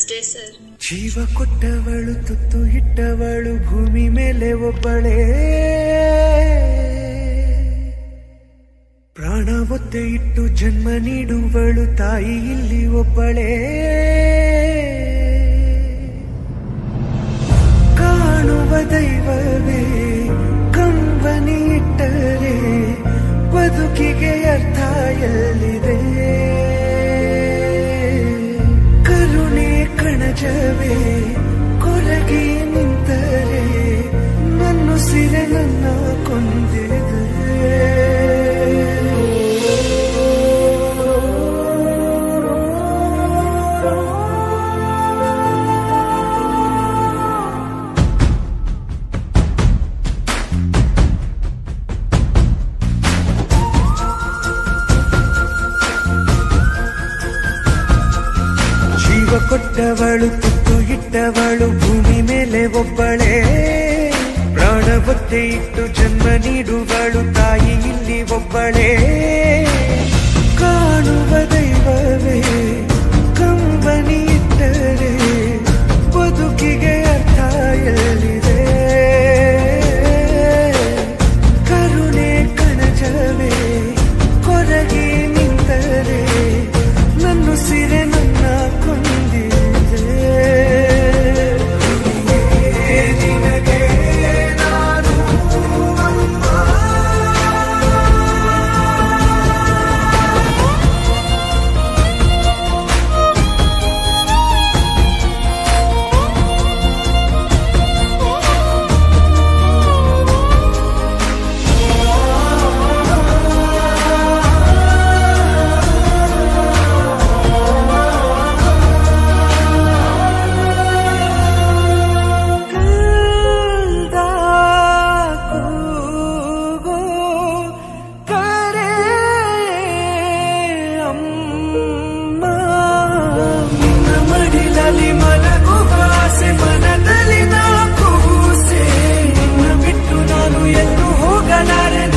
ಅಷ್ಟೇ ಸರ್ ಜೀವ ಕೊಟ್ಟವಳು ತುತ್ತು ಇಟ್ಟವಳು ಭೂಮಿ ಮೇಲೆ ಒಬ್ಬಳೇ ಪ್ರಾಣ ಒತ್ತೆ ಇಟ್ಟು ಜನ್ಮ ನೀಡುವಳು ತಾಯಿ ಇಲ್ಲಿ ಒಬ್ಬಳೇ ಕಾಣುವ ದೈವವೇ ಕಂಬನಿ ಇಟ್ಟರೆ ಬದುಕಿಗೆ ಅರ್ಥ ಎಲ್ಲಿದೆ ಕರುಣೆ ಕಣಜವೇ ಕೊರಗಿ ನಿಂತರೆ ನನ್ನ ಸಿರೆ ನನ್ನ ಕೊಂದಿದೆ ಜೀವ ಕೊಟ್ಟವಳು ತುತ್ತು ಇಟ್ಟವಳು ಭೂಮಿ ಮೇಲೆ ಒಬ್ಬಳೇ ಪ್ರಾಣ ಒತ್ತೆ ಇಟ್ಟು ಜನ್ಮ ನೀಡುವಳು ತಾಯಿ ಇಲ್ಲಿ ಒಬ್ಬಳೇ ಕಾಣುವ ದೈವವೇ ಕಂಬನಿ ಇಟ್ಟರೆ ಬದುಕಿಗೆ ಅರ್ಥ ಎಲ್ಲಿದೆ ಕರುಣೆ ಕಣಜವೇ ಕೊರಗಿ ನಿಂತರೆ ನನ್ನ ಸಿರೆ ನನ್ನ ಕೊಂದಿದೆ ನಿನಗೆ ನಾನು ಅಮ್ಮ ಕಲ್ದ ಕೂಗು ಕರೆ ಅಮ್ಮ ನಿನ್ನ ಮಡಿಲಲ್ಲಿ ಮಲಗುವ ಆಸೆ ಮನದಲ್ಲಿ ನಾ ಕೂಸೆ ನಿನ್ನ ಬಿಟ್ಟು ನಾನು ಎಲ್ಲೂ ಹೋಗಲಾರೆ